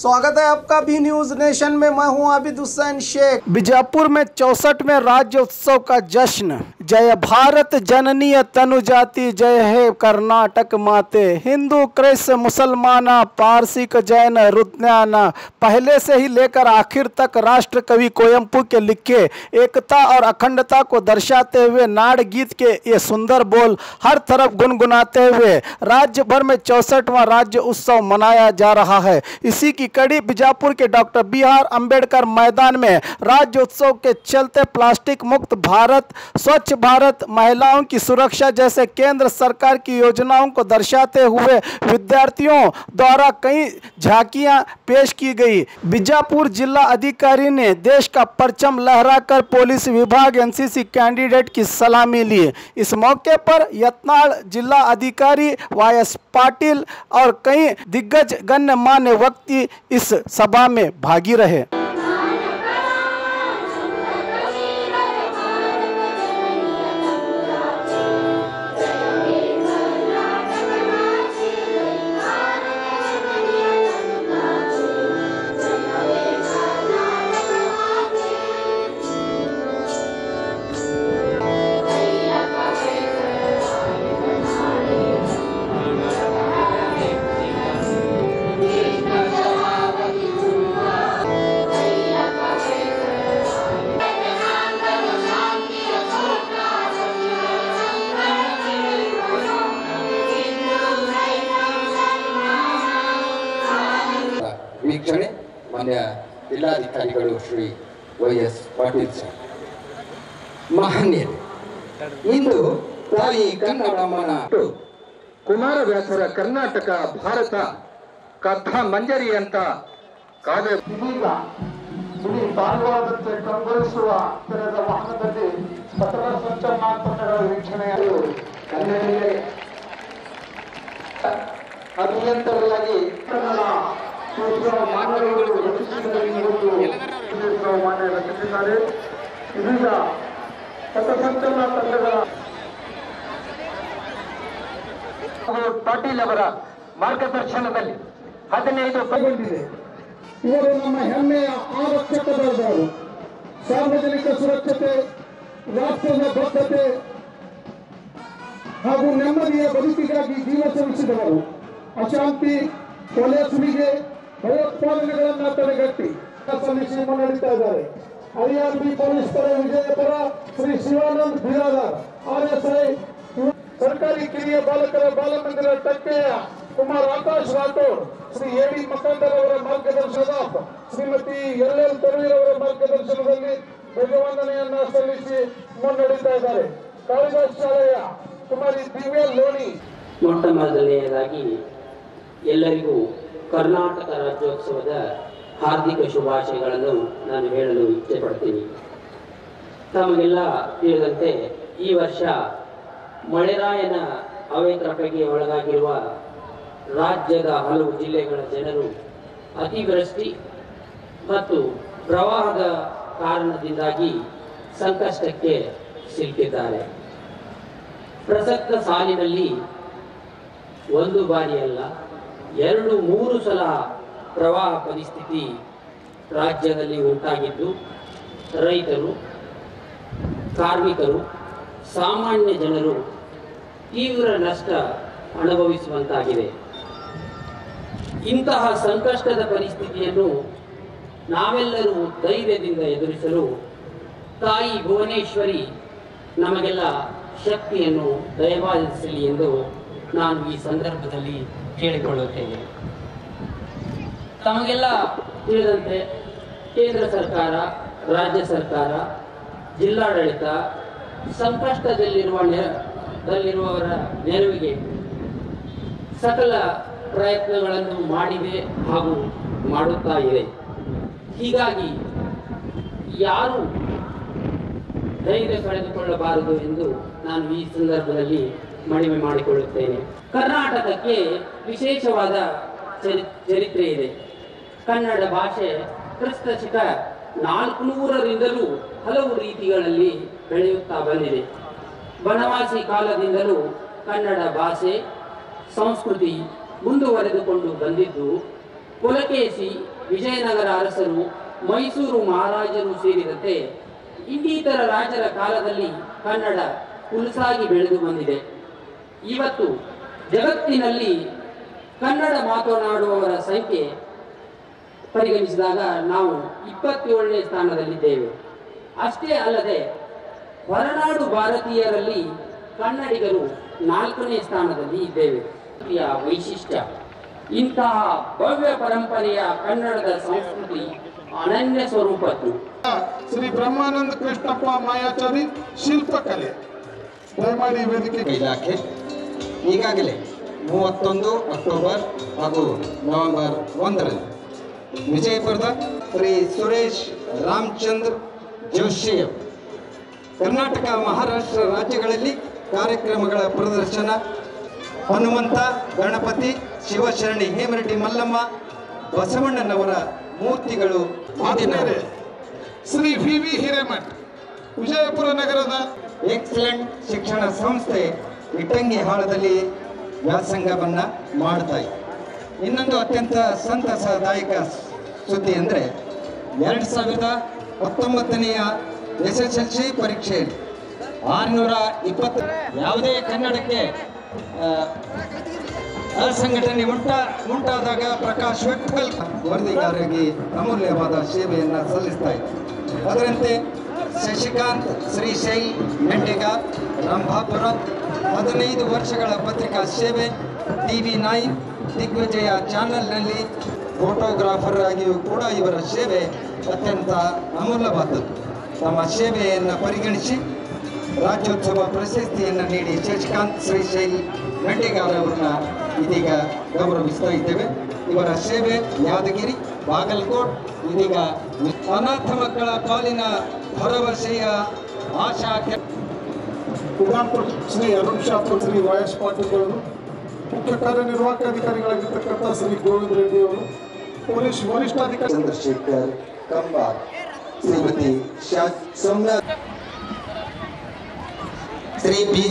स्वागत है आपका भी न्यूज नेशन में मैं हूं आबिद हुसैन शेख बीजापुर में चौसठवें राज्य उत्सव का जश्न जय भारत जननीय तनु जाति जय हे कर्नाटक माते हिंदू क्रिस्त मुसलमाना पारसिक जैन रुद्याना पहले से ही लेकर आखिर तक राष्ट्र कवि कोयम्पू के लिखे एकता और अखंडता को दर्शाते हुए नाड़ गीत के ये सुंदर बोल हर तरफ गुनगुनाते हुए राज्य भर में चौसठवां राज्य उत्सव मनाया जा रहा है इसी की कड़ी बीजापुर के डॉक्टर बी आर अम्बेडकर मैदान में राज्य उत्सव के चलते प्लास्टिक मुक्त भारत स्वच्छ भारत महिलाओं की सुरक्षा जैसे केंद्र सरकार की योजनाओं को दर्शाते हुए विद्यार्थियों द्वारा कई झांकियां पेश की गई बीजापुर जिला अधिकारी ने देश का परचम लहराकर पुलिस विभाग एनसीसी कैंडिडेट की सलामी ली इस मौके पर यत्नाल जिला अधिकारी वाई एस पाटिल और कई दिग्गज गण्यमान्य व्यक्ति इस सभा में भागी रहे ವೀಕ್ಷಣೆ ಮಾನ್ಯ ಜಿಲ್ಲಾಧಿಕಾರಿಗಳು Shri Y S Patil sir ಮಹನೀಯರು ಇಂದು ತಾಯಿ ಕನ್ನಡಮ್ಮನ ಕುಮಾರವ್ಯಾಸರ ಕರ್ನಾಟಕ ಭಾರತ ಕಥಾ ಮಂಜರಿ ಅಂತ ಕಾವ್ಯ ಇದೀಗ ಇಡೀ ಭಾರವಾದಂತೆ ಕಂಗೊಳಿಸುವ ತೆರೆದ ವಾಹನದಲ್ಲಿ ಪಥದ ಸಂಚಲನಾತ್ಮಕಗಳ ವೀಕ್ಷಣೆಯನ್ನು ಕನ್ನಡಿಗರೇ ಅಭಿಯಂತರರಾಗಿ ಕನ್ನಡ ಉತ್ಸವ ಮಾನವಗಳು ರಚಿಸಿದ್ದಾರೆ ಉತ್ಸವ ಮಾನ್ಯ ರಚಿಸಿದ್ದಾರೆ ಇದೀಗ ಪಥಸಂಚಲನ ತಂಡಗಳ ಪಾಟೀಲ್ ಅವರ ಮಾರ್ಗದರ್ಶನದಲ್ಲಿ ಹದಿನೈದು ಕೈಗೊಂಡಿದೆ ಇವರು ನಮ್ಮ ಹೆಮ್ಮೆಯ ಆರಕ್ಷಕರಾದವರು ಸಾರ್ವಜನಿಕ ಸುರಕ್ಷತೆ ರಾಷ್ಟ್ರದ ಬದ್ಧತೆ ಹಾಗೂ ನೆಮ್ಮದಿಯ ಬದುಕಿಗಾಗಿ ಜೀವ ಶ್ರಮಿಸಿದವರು ಅಶಾಂತಿ ಕೊಲೆ ಸುಲಿಗೆ ಭಯೋತ್ಪಾದನೆಗಳನ್ನ ತಡೆಗಟ್ಟಿ ಸಲ್ಲಿಸಿ ಮುನ್ನಡೆತಾ ಇದ್ದಾರೆ ಐಆರ್ಬಿ ಪೊಲೀಸ್ ಪಡೆ ವಿಜಯಪುರ ಶ್ರೀ ಶಿವಾನಂದ್ ಬಿರಾದಾರ್ ಆರ್ಎಸ್ಐ ಸರ್ಕಾರಿ ಕಿರಿಯ ಬಾಲಕರ ಬಾಲಮಂದಿರ ಟಕ್ಕೆಯ ಕುಮಾರ್ ಆಕಾಶ್ ರಾಠೋಡ್ ಶ್ರೀ ಎ ಡಿ ಮಕಂದರ್ ಅವರ ಮಾರ್ಗದರ್ಶನದ ಶ್ರೀಮತಿ ಎಲ್ ಎಲ್ ತರುವೀರ್ ಅವರ ಮಾರ್ಗದರ್ಶನದಲ್ಲಿ ಧ್ವಜವಂದನೆಯನ್ನ ಸಲ್ಲಿಸಿ ಮುನ್ನಡೆತಾ ಇದ್ದಾರೆ ಕಾಳಿದಾಸ್ ಶಾಲೆಯ ಕುಮಾರಿ ದಿವ್ಯಾ ಲೋಣಿ ಮೊಟ್ಟ ಮೊದಲನೆಯದಾಗಿ ಎಲ್ಲರಿಗೂ ಕರ್ನಾಟಕ ರಾಜ್ಯೋತ್ಸವದ ಹಾರ್ದಿಕ ಶುಭಾಶಯಗಳನ್ನು ನಾನು ಹೇಳಲು ಇಚ್ಛೆಪಡ್ತೀನಿ ತಮಗೆಲ್ಲ ತಿಳಿದಂತೆ ಈ ವರ್ಷ ಮಳೆರಾಯನ ಅವೇತ್ರಪೆಗೆ ಒಳಗಾಗಿರುವ ರಾಜ್ಯದ ಹಲವು ಜಿಲ್ಲೆಗಳ ಜನರು ಅತಿವೃಷ್ಟಿ ಮತ್ತು ಪ್ರವಾಹದ ಕಾರಣದಿಂದಾಗಿ ಸಂಕಷ್ಟಕ್ಕೆ ಸಿಲುಕಿದ್ದಾರೆ ಪ್ರಸಕ್ತ ಸಾಲಿನಲ್ಲಿ ಒಂದು ಬಾರಿ ಅಲ್ಲ ಎರಡು ಮೂರು ಸಲ ಪ್ರವಾಹ ಪರಿಸ್ಥಿತಿ ರಾಜ್ಯದಲ್ಲಿ ಉಂಟಾಗಿದ್ದು ರೈತರು ಕಾರ್ಮಿಕರು ಸಾಮಾನ್ಯ ಜನರು ತೀವ್ರ ನಷ್ಟ ಅನುಭವಿಸುವಂತಾಗಿದೆ ಇಂತಹ ಸಂಕಷ್ಟದ ಪರಿಸ್ಥಿತಿಯನ್ನು ನಾವೆಲ್ಲರೂ ಧೈರ್ಯದಿಂದ ಎದುರಿಸಲು ತಾಯಿ ಭುವನೇಶ್ವರಿ ನಮಗೆಲ್ಲ ಶಕ್ತಿಯನ್ನು ದಯಪಾಲಿಸಲಿ ಎಂದು ನಾನು ಈ ಸಂದರ್ಭದಲ್ಲಿ ಕೇಳಿಕೊಳ್ಳುತ್ತೇನೆ ತಮಗೆಲ್ಲ ತಿಳಿದಂತೆ ಕೇಂದ್ರ ಸರ್ಕಾರ ರಾಜ್ಯ ಸರ್ಕಾರ ಜಿಲ್ಲಾಡಳಿತ ಸಂಕಷ್ಟದಲ್ಲಿರುವ ನೆ ದಲ್ಲಿರುವವರ ನೆರವಿಗೆ ಸಕಲ ಪ್ರಯತ್ನಗಳನ್ನು ಮಾಡಿದೆ ಹಾಗೂ ಮಾಡುತ್ತಾ ಇದೆ ಹೀಗಾಗಿ ಯಾರು ಧೈರ್ಯ ಕಳೆದುಕೊಳ್ಳಬಾರದು ಎಂದು ನಾನು ಈ ಸಂದರ್ಭದಲ್ಲಿ ಮನವಿ ಮಾಡಿಕೊಳ್ಳುತ್ತೇನೆ ಕರ್ನಾಟಕಕ್ಕೆ ವಿಶೇಷವಾದ ಚರಿ ಚರಿತ್ರೆ ಇದೆ ಕನ್ನಡ ಭಾಷೆ ಕ್ರಿಸ್ತ ಶಕ ನಾಲ್ಕುನೂರರಿಂದಲೂ ಹಲವು ರೀತಿಗಳಲ್ಲಿ ಬೆಳೆಯುತ್ತಾ ಬಂದಿದೆ ಬನವಾಸಿ ಕಾಲದಿಂದಲೂ ಕನ್ನಡ ಭಾಷೆ ಸಂಸ್ಕೃತಿ ಮುಂದುವರೆದುಕೊಂಡು ಬಂದಿದ್ದು ಪುಲಕೇಶಿ ವಿಜಯನಗರ ಅರಸರು ಮೈಸೂರು ಮಹಾರಾಜರು ಸೇರಿದಂತೆ ಇನ್ನಿತರ ರಾಜರ ಕಾಲದಲ್ಲಿ ಕನ್ನಡ ಹುಲಸಾಗಿ ಬೆಳೆದು ಬಂದಿದೆ ಇವತ್ತು ಜಗತ್ತಿನಲ್ಲಿ ಕನ್ನಡ ಮಾತನಾಡುವವರ ಸಂಖ್ಯೆ ಪರಿಗಣಿಸಿದಾಗ ನಾವು ಇಪ್ಪತ್ತೇಳನೇ ಸ್ಥಾನದಲ್ಲಿದ್ದೇವೆ ಅಷ್ಟೇ ಅಲ್ಲದೆ ಹೊರನಾಡು ಭಾರತೀಯರಲ್ಲಿ ಕನ್ನಡಿಗರು ನಾಲ್ಕನೇ ಸ್ಥಾನದಲ್ಲಿ ಇದ್ದೇವೆ ಈ ವೈಶಿಷ್ಟ್ಯ ಇಂತಹ ಭವ್ಯ ಪರಂಪರೆಯ ಕನ್ನಡದ ಸಂಸ್ಕೃತಿ ಅನನ್ಯ ಸ್ವರೂಪದ್ದು ಶ್ರೀ ಬ್ರಹ್ಮಾನಂದ ಕೃಷ್ಣಪ್ಪ ಮಾಯಾಚಾರಿ ಶಿಲ್ಪಕಲೆ ದಯಮಾಡಿ ವೇದಿಕೆ ಇಲಾಖೆ ಈಗಾಗಲೇ ಮೂವತ್ತೊಂದು ಅಕ್ಟೋಬರ್ ಹಾಗೂ ನವೆಂಬರ್ ಒಂದರಂದು ವಿಜಯಪುರದ ಶ್ರೀ ಸುರೇಶ್ ರಾಮಚಂದ್ರ ಜೋಶಿ ಅವರು ಕರ್ನಾಟಕ ಮಹಾರಾಷ್ಟ್ರ ರಾಜ್ಯಗಳಲ್ಲಿ ಕಾರ್ಯಕ್ರಮಗಳ ಪ್ರದರ್ಶನ ಹನುಮಂತ ಗಣಪತಿ ಶಿವಶರಣಿ ಹೇಮರೆಡ್ಡಿ ಮಲ್ಲಮ್ಮ ಬಸವಣ್ಣನವರ ಮೂರ್ತಿಗಳು ಆದ್ಮೇಲೆ ಶ್ರೀ ವಿ ವಿ ಹಿರೇಮಠ್ ವಿಜಯಪುರ ನಗರದ ಎಕ್ಸಲೆಂಟ್ ಶಿಕ್ಷಣ ಸಂಸ್ಥೆ ಇಟ್ಟಂಗಿ ಹಾಳದಲ್ಲಿ ವ್ಯಾಸಂಗವನ್ನ ಮಾಡ್ತಾ ಇದೆ ಇನ್ನೊಂದು ಅತ್ಯಂತ ಸಂತಸದಾಯಕ ಸುದ್ದಿ ಅಂದರೆ ಎರಡು ಸಾವಿರದ ಹತ್ತೊಂಬತ್ತನೆಯ ಎಸ್ ಎಸ್ ಎಲ್ ಸಿ ಪರೀಕ್ಷೆಯಲ್ಲಿ ಆರುನೂರ ಇಪ್ಪತ್ತು ಯಾವುದೇ ಕನ್ನಡಕ್ಕೆ ಆ, ಅಸಂಘಟನೆ ಉಂಟಾ ಉಂಟಾದಾಗ ಪ್ರಕಾಶ್ ವಿಠಲ್ ವರದಿಗಾರರಿಗೆ ಅಮೂಲ್ಯವಾದ ಸೇವೆಯನ್ನು ಸಲ್ಲಿಸ್ತಾ ಇದ್ದಾರೆ ಅದರಂತೆ ಶಶಿಕಾಂತ್ ಶ್ರೀಶೈಲ್ ಮೆಂಡಿಗಾರ್ ರಂಭಾಪುರ ಹದಿನೈದು ವರ್ಷಗಳ ಪತ್ರಿಕಾ ಸೇವೆ ಟಿವಿ ನೈನ್ ದಿಗ್ವಿಜಯ ಚಾನೆಲ್ನಲ್ಲಿ ಫೋಟೋಗ್ರಾಫರ್ ಆಗಿಯೂ ಕೂಡ ಇವರ ಸೇವೆ ಅತ್ಯಂತ ಅಮೂಲ್ಯವಾದದ್ದು ತಮ್ಮ ಸೇವೆಯನ್ನು ಪರಿಗಣಿಸಿ ರಾಜ್ಯೋತ್ಸವ ಪ್ರಶಸ್ತಿಯನ್ನು ನೀಡಿ ಶಶಿಕಾಂತ್ ಶ್ರೀಶೈಲ್ ಮೆಂಡಿಗಾರ್ ಅವರನ್ನ ಇದೀಗ ಗೌರವಿಸ್ತಾ ಇದ್ದೇವೆ ಇವರ ಸೇವೆ ಯಾದಗಿರಿ ಬಾಗಲಕೋಟ್ ಇದೀಗ ಅನಾಥ ಮಕ್ಕಳ ಪಾಲಿನ ಭರವಸೆಯ ಆಶಾ ಕೆ- ವಿಧಾನಪುರ ಶ್ರೀ ಅರುಣ್ ಶಾಪುರ್ ಶ್ರೀ ವೈ ಎಸ್ ಪಾಟೀಲ್ ಅವರು ಮುಖ್ಯ ಕಾರ್ಯನಿರ್ವಾಹಕ ಅಧಿಕಾರಿಗಳಾಗಿರ್ತಕ್ಕಂಥ ಶ್ರೀ ಗೋವಿಂದ ರೆಡ್ಡಿ ಅವರು ಪೊಲೀಸ್ ವರಿಷ್ಠಾಧಿಕಾರಿ ಚಂದ್ರಶೇಖರ್ ಕಂಬಾರ್ ಶ್ರೀಮತಿ ಶಾ ಸೌಮ್ಯ ಶ್ರೀ ಬಿ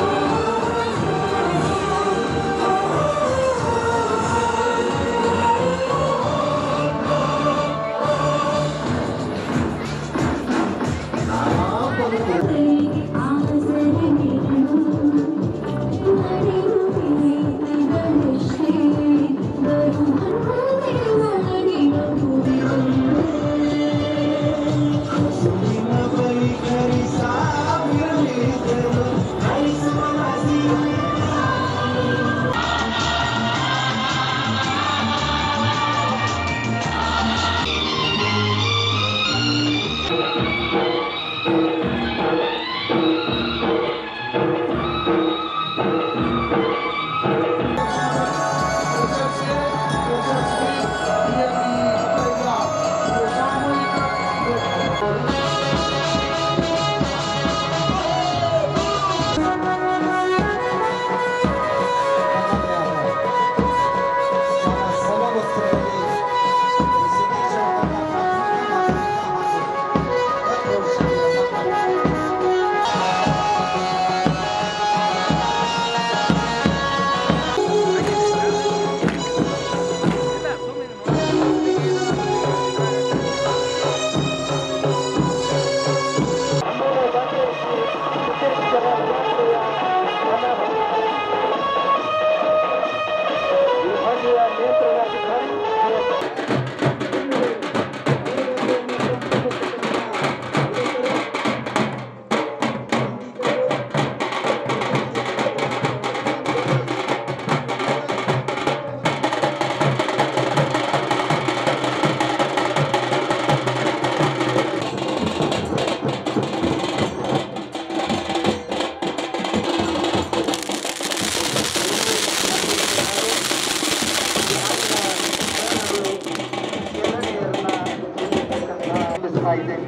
ಇದೆ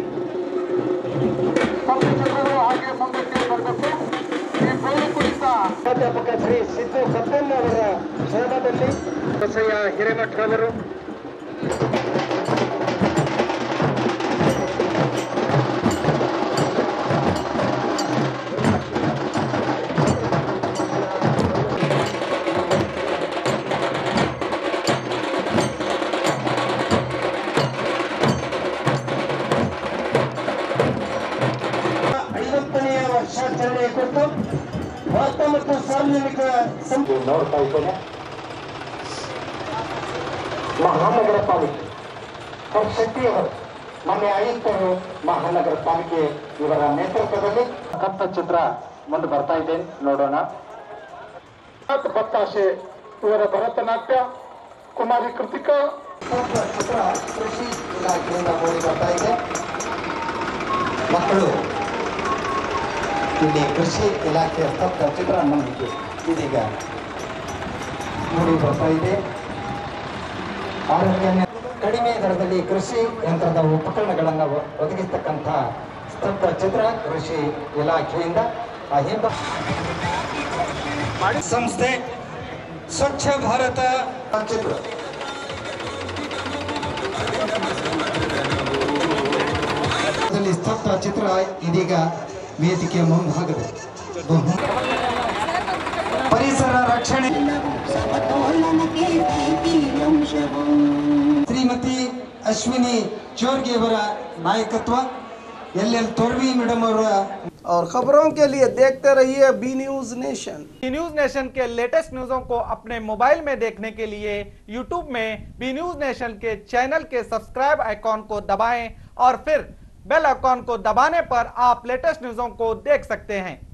ತಪ್ಪಿಸಿಕೊಂಡು ಹಾಗೆ ಮುಂದಕ್ಕೆ ಬರಬೇಕು ಈ ಬೋಳಿ ಕುರಿತ ಪ್ರಾಧ್ಯಾಪಕ ಶ್ರೀ ಸಿದ್ದು ಸತ್ಯನ್ ಅವರ ಶ್ರಮದಲ್ಲಿ ಬಸಯ್ಯ ಹಿರೇಮಠರವರು ವಾರ್ತಾ ಮತ್ತು ಸಾರ್ವಜನಿಕ ಸಂಪರ್ಕ ನೀವು ನೋಡ್ತಾ ಇದ್ದೇನೆ ಮಹಾನಗರ ಪಾಲಿಕೆ ಹರ್ ಶೆಟ್ಟಿಯವರು ಮೊನ್ನೆ ಆಯುಕ್ತರು ಮಹಾನಗರ ಪಾಲಿಕೆ ಇವರ ನೇತೃತ್ವದಲ್ಲಿ ಕಪ್ಪ ಚಿತ್ರ ಮುಂದೆ ಬರ್ತಾ ಇದೆ ನೋಡೋಣ ಬತ್ತಾಶೆ ಇವರ ಭರತನಾಟ್ಯ ಕುಮಾರಿ ಕೃತಿಕಾ ಸ್ತಬ್ಧ ಚಿತ್ರ ಕೃಷಿ ಇಲಾಖೆಯಿಂದ ಮೂಡಿ ಬರ್ತಾ ಇದೆ ಮಕ್ಕಳು ಇಲ್ಲಿ ಕೃಷಿ ಇಲಾಖೆಯ ಸ್ತಬ್ಧ ಚಿತ್ರ ನಮಗೆ ಇದೀಗ ಮೂಡಿ ಬರ್ತಾ ಇದೆ ಆರೋಗ್ಯ ಕಡಿಮೆ ದರದಲ್ಲಿ ಕೃಷಿ ಯಂತ್ರದ ಉಪಕರಣಗಳನ್ನು ಒ- ಒದಗಿಸ್ತಕ್ಕಂಥ ಸ್ತಬ್ಧ ಚಿತ್ರ ಕೃಷಿ ಇಲಾಖೆಯಿಂದ ಆ ಹಿಂದೆ ಸಂಸ್ಥೆ ಸ್ವಚ್ಛ ಭಾರತ ಚಿತ್ರ ದಲ್ಲಿ ಸ್ತಬ್ಧ ಚಿತ್ರ ಇದೀಗ ವೇದಿಕೆಯ ಮುಂಭಾಗದ ಪರಿಸರ ರಕ್ಷಣೆ ಶ್ರೀಮತಿ ಅಶ್ವಿನಿ ಚೋರ್ಗೆ ಅವರ ನಾಯಕತ್ವ ಎಲ್ ಎಲ್ ತೋರ್ವಿ ಮೇಡಮ್ ಅವರ और खबरों के लिए देखते रहिए B news nation B news nation के लेटेस्ट न्यूज़ों को अपने मोबाइल में देखने के लिए यूट्यूब में बी न्यूज नेशन के चैनल के सब्सक्राइब आइकॉन को दबाएं और फिर बेल आइकॉन को दबाने पर आप लेटेस्ट न्यूज़ों को देख सकते हैं